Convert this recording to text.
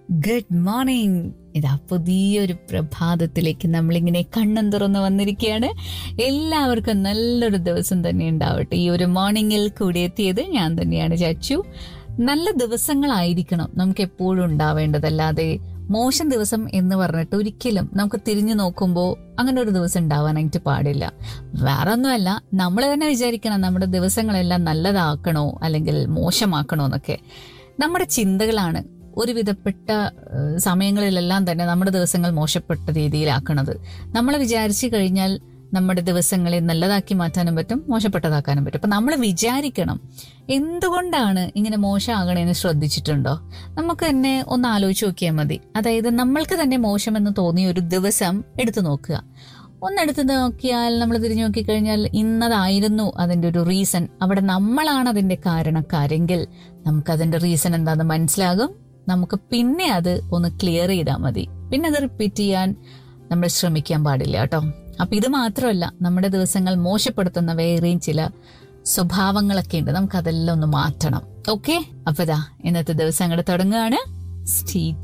good morning ഇതാ പുതിയൊരു പ്രഭാതത്തിലേക്ക് നമ്മളിങ്ങനെ കണ്ണും തുറന്ന് വന്നിരിക്കുകയാണ് എല്ലാവർക്കും നല്ലൊരു ദിവസം തന്നെ ഉണ്ടാവട്ടെ ഈ ഒരു മോർണിംഗിൽ കൂടിയെത്തിയത് ഞാൻ തന്നെയാണ് ചച്ചു നല്ല ദിവസങ്ങളായിരിക്കണം നമുക്ക് എപ്പോഴും ഉണ്ടാവേണ്ടതല്ലാതെ മോശം ദിവസം എന്ന് പറഞ്ഞിട്ട് ഒരിക്കലും നമുക്ക് തിരിഞ്ഞു നോക്കുമ്പോൾ അങ്ങനെ ഒരു ദിവസം ഉണ്ടാവാനായിട്ട് പാടില്ല വേറെ ഒന്നുമല്ല നമ്മൾ തന്നെ വിചാരിക്കണം നമ്മുടെ ദിവസങ്ങളെല്ലാം നല്ലതാക്കണോ അല്ലെങ്കിൽ മോശമാക്കണോ എന്നൊക്കെ നമ്മുടെ ചിന്തകളാണ് ഒരുവിധപ്പെട്ട ഏഹ്, സമയങ്ങളിലെല്ലാം തന്നെ നമ്മുടെ ദിവസങ്ങൾ മോശപ്പെട്ട രീതിയിലാക്കണത് നമ്മൾ വിചാരിച്ചു കഴിഞ്ഞാൽ നമ്മുടെ ദിവസങ്ങളെ നല്ലതാക്കി മാറ്റാനും പറ്റും മോശപ്പെട്ടതാക്കാനും പറ്റും അപ്പൊ നമ്മൾ വിചാരിക്കണം എന്തുകൊണ്ടാണ് ഇങ്ങനെ മോശമാകണേന്ന് ശ്രദ്ധിച്ചിട്ടുണ്ടോ നമുക്ക് തന്നെ ഒന്ന് ആലോചിച്ച് നോക്കിയാൽ മതി അതായത് നമ്മൾക്ക് തന്നെ മോശമെന്ന് തോന്നിയ ഒരു ദിവസം എടുത്തു നോക്കുക ഒന്നെടുത്ത് നോക്കിയാൽ നമ്മൾ തിരിഞ്ഞു നോക്കിക്കഴിഞ്ഞാൽ ഇന്നതായിരുന്നു അതിന്റെ ഒരു റീസൺ അവിടെ നമ്മളാണ് അതിന്റെ കാരണക്കാരെങ്കിൽ നമുക്ക് അതിന്റെ റീസൺ എന്താണെന്ന് മനസ്സിലാകും നമുക്ക് പിന്നെ അത് ഒന്ന് ക്ലിയർ ചെയ്താൽ മതി പിന്നെ അത് റിപ്പീറ്റ് ചെയ്യാൻ നമ്മൾ ശ്രമിക്കാൻ പാടില്ല കേട്ടോ അപ്പൊ ഇത് മാത്രമല്ല നമ്മുടെ ദിവസങ്ങൾ മോശപ്പെടുത്തുന്ന വേറെയും ചില സ്വഭാവങ്ങളൊക്കെ ഉണ്ട് നമുക്ക് അതെല്ലാം ഒന്ന് മാറ്റണം ഓക്കെ അപ്പൊ ഇതാ ഇന്നത്തെ ദിവസം അങ്ങോട്ട് തുടങ്ങുകയാണ് സ്റ്റീ